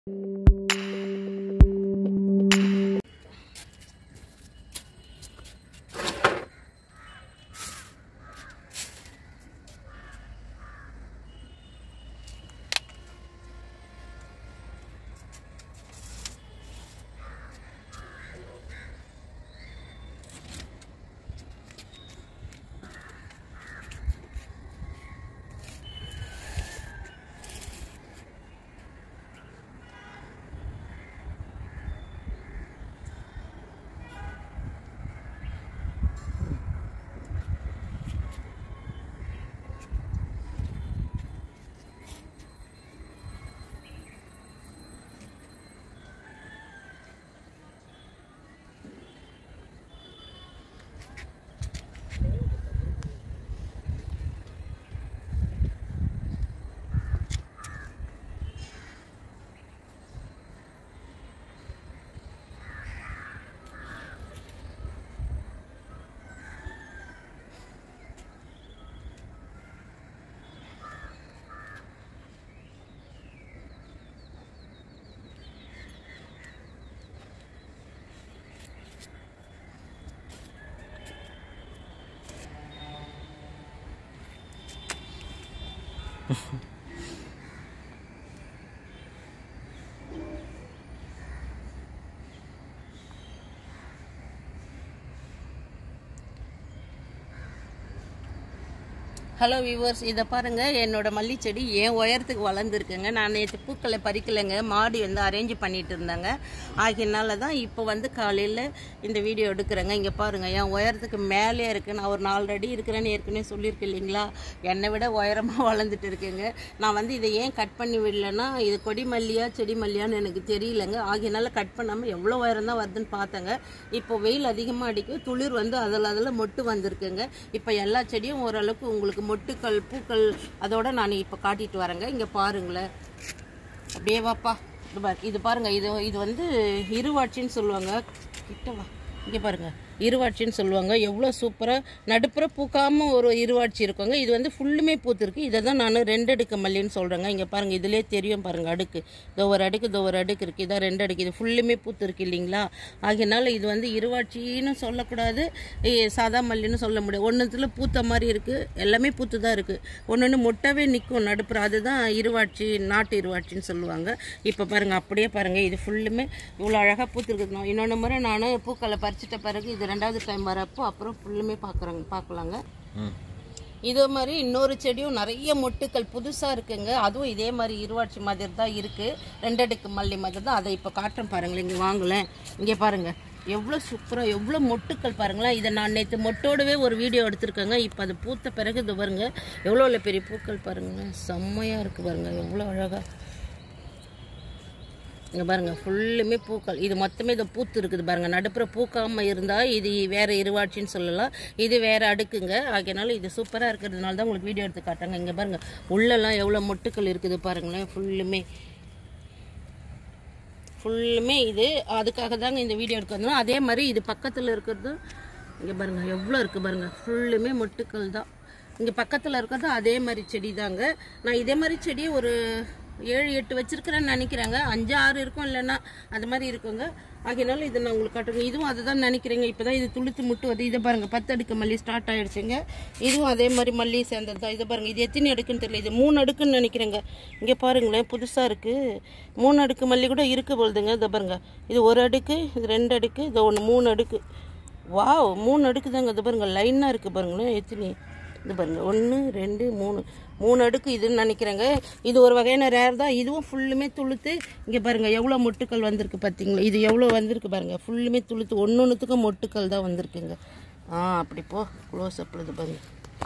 hello viewers இதை பாருங்கள் என்னோட மல்லி செடி என் உயரத்துக்கு வளர்ந்துருக்குங்க நான் நேற்று பூக்களை பறிக்கலைங்க மாடி வந்து அரேஞ்ச் பண்ணிட்டு இருந்தாங்க ஆகியனால தான் இப்போ வந்து காலையில் இந்த வீடியோ எடுக்கிறேங்க இங்கே பாருங்கள் என் உயரத்துக்கு மேலே இருக்குது நான் ஒரு நாலு அடி இருக்கிறேன்னு ஏற்கனவே சொல்லியிருக்கேன் இல்லைங்களா என்னை விட உயரமாக வளர்ந்துட்டு இருக்குங்க நான் வந்து இதை ஏன் கட் பண்ணி விடலன்னா இது கொடி மல்லியா செடி மல்லியான்னு எனக்கு தெரியலங்க ஆகியனால கட் பண்ணாமல் எவ்வளோ உயரம் தான் வருதுன்னு பார்த்தேங்க இப்போ வெயில் அதிகமாக அடிக்கும் துளிர் வந்து அதில் அதில் மொட்டு வந்திருக்குங்க இப்போ எல்லா செடியும் ஓரளவுக்கு உங்களுக்கு மொட்டுக்கள் பூக்கள் அதோட நான் இப்போ காட்டிட்டு வரேங்க இங்கே பாருங்களேன் அப்படியே வாப்பா இது பாரு இது பாருங்க இது இது வந்து இருவாட்சின்னு சொல்லுவாங்க கிட்ட வா இங்கே பாருங்க இருவாட்சின்னு சொல்லுவாங்க எவ்வளோ சூப்பராக நடுப்புற பூக்காம ஒரு இருவாட்சி இருக்குங்க இது வந்து ஃபுல்லுமே பூத்துருக்கு இதை தான் நான் ரெண்டு அடுக்கு மல்லின்னு சொல்கிறேங்க இங்கே பாருங்கள் இதிலே தெரியும் பாருங்கள் அடுக்கு இதோ ஒரு அடுக்கு இதோ ஒரு அடுக்கு இருக்குது இதான் ரெண்டு அடுக்கு இது ஃபுல்லுமே பூத்துருக்கு இல்லைங்களா ஆகையினால இது வந்து இருவாட்சின்னு சொல்லக்கூடாது ஏ, சாதா மல்லின்னு சொல்ல முடியாது ஒன்றுத்துல பூத்த மாதிரி இருக்குது எல்லாமே பூத்து தான் இருக்குது ஒன்று ஒன்று மொட்டவே நிற்கும் நடுப்புற அதுதான் இருவாட்சி நாட்டு இருவாட்சின்னு சொல்லுவாங்க இப்போ பாருங்கள் அப்படியே பாருங்கள் இது ஃபுல்லுமே இவ்வளோ அழகாக பூத்துருக்குது இன்னொன்று முறை நான் பூக்களை பறிச்சிட்ட பிறகு இது ரெண்டாவது டைம் வரப்போ அப்புறம் ஃபுல்லுமே பார்க்குறாங்க பார்க்கலாங்க இதே மாதிரி இன்னொரு செடியும் நிறைய மொட்டுக்கள் புதுசாக இருக்குங்க அதுவும் இதே மாதிரி இருவாட்சி மாதிரி தான் இருக்குது ரெண்டடுக்கு மல்லி மாதிரி தான் அதை இப்போ காட்டுறேன் பாருங்களேன் இங்கே வாங்கலேன் இங்கே பாருங்கள் எவ்வளோ சூப்பராக எவ்வளோ மொட்டுக்கள் பாருங்களேன் இதை நான் நேற்று மொட்டோடவே ஒரு வீடியோ எடுத்திருக்கேங்க இப்போ அது பூத்த பிறகு இது பாருங்க எவ்வளோ இல்லை பெரிய பூக்கள் பாருங்களேன் செம்மையாக இருக்குது பாருங்கள் எவ்வளோ அழகாக இங்கே பாருங்கள் ஃபுல்லுமே பூக்கள் இது மொத்தமே இது பூத்து இருக்குது பாருங்கள் நடுப்புற பூக்காமல் இருந்தால் இது வேறு இருவாட்சின்னு சொல்லலாம் இது வேறு அடுக்குங்க ஆகையினால இது சூப்பராக இருக்கிறதுனால தான் உங்களுக்கு வீடியோ எடுத்து காட்டுறாங்க இங்கே பாருங்கள் உள்ளெல்லாம் எவ்வளோ மொட்டுக்கள் இருக்குது பாருங்களேன் ஃபுல்லுமே ஃபுல்லுமே இது அதுக்காக தாங்க இந்த வீடியோ எடுக்க வந்தோம் அதே மாதிரி இது பக்கத்தில் இருக்கிறது இங்கே பாருங்கள் எவ்வளோ இருக்குது பாருங்கள் ஃபுல்லுமே மொட்டுக்கள் தான் இங்கே பக்கத்தில் இருக்கிறது அதே மாதிரி செடி தாங்க நான் இதே மாதிரி செடி ஒரு ஏழு எட்டு வச்சிருக்கிறேன்னு நினைக்கிறேங்க அஞ்சு ஆறு இருக்கும் இல்லைன்னா அது மாதிரி இருக்குங்க ஆகையினால இதை நான் உங்களுக்கு காட்டுறேன் இதுவும் அதை தான் நினைக்கிறேங்க இப்போ தான் இது துளுத்து முட்டு வருது இதை பாருங்கள் பத்து அடுக்கு மல்லி ஸ்டார்ட் ஆகிடுச்சுங்க இதுவும் அதே மாதிரி மல்லி சேர்ந்தது தான் இதை பாருங்கள் இது எத்தனை அடுக்குன்னு தெரியல இது மூணு அடுக்குன்னு நினைக்கிறேங்க இங்கே பாருங்களேன் புதுசாக இருக்குது மூணு அடுக்கு மல்லி கூட இருக்கு பொழுதுங்க இதை பாருங்க இது ஒரு அடுக்கு இது ரெண்டு அடுக்கு இது ஒன்று மூணு அடுக்கு வாவ் மூணு அடுக்கு தாங்க இது பாருங்க லைனாக இருக்குது பாருங்களேன் எத்தனை இது பாருங்க ஒன்று ரெண்டு மூணு மூணு அடுக்கு இதுன்னு நினைக்கிறேங்க இது ஒரு வகையான ரேர் தான் இதுவும் ஃபுல்லுமே துளுத்து இங்கே பாருங்க எவ்வளோ மொட்டுக்கள் வந்திருக்கு பார்த்தீங்களா இது எவ்வளோ வந்திருக்கு பாருங்க ஃபுல்லுமே துளுத்து ஒன்று ஒன்றுத்துக்கும் மொட்டுக்கள் தான் வந்திருக்குங்க ஆ அப்படி போ க்ளோஸ் அப்பில் இது பாருங்க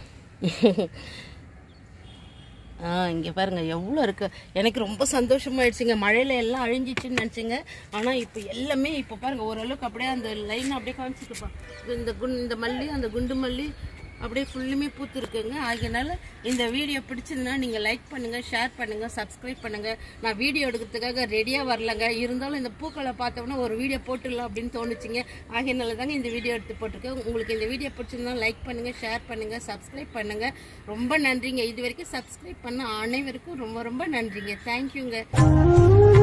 ஆ இங்கே பாருங்க எவ்வளோ இருக்கு எனக்கு ரொம்ப சந்தோஷமாயிடுச்சுங்க மழையில எல்லாம் அழிஞ்சிச்சுன்னு நினச்சிங்க ஆனால் இப்போ எல்லாமே இப்போ பாருங்க ஓரளவுக்கு அப்படியே அந்த லைன் அப்படியே காமிச்சிட்டுப்பா இது இந்த குண் இந்த மல்லி அந்த குண்டு மல்லி அப்படியே ஃபுல்லுமே பூத்து இருக்குங்க ஆகையினால இந்த வீடியோ பிடிச்சிருந்தா நீங்கள் லைக் பண்ணுங்கள் ஷேர் பண்ணுங்கள் சப்ஸ்கிரைப் பண்ணுங்கள் நான் வீடியோ எடுக்கிறதுக்காக ரெடியாக வரலங்க இருந்தாலும் இந்த பூக்களை பார்த்தோன்னா ஒரு வீடியோ போட்டுடலாம் அப்படின்னு தோணுச்சுங்க ஆகையினால தாங்க இந்த வீடியோ எடுத்து போட்டிருக்கேன் உங்களுக்கு இந்த வீடியோ பிடிச்சிருந்தா லைக் பண்ணுங்கள் ஷேர் பண்ணுங்கள் சப்ஸ்கிரைப் பண்ணுங்கள் ரொம்ப நன்றிங்க இது வரைக்கும் சப்ஸ்கிரைப் பண்ண அனைவருக்கும் ரொம்ப ரொம்ப நன்றிங்க தேங்க்யூங்க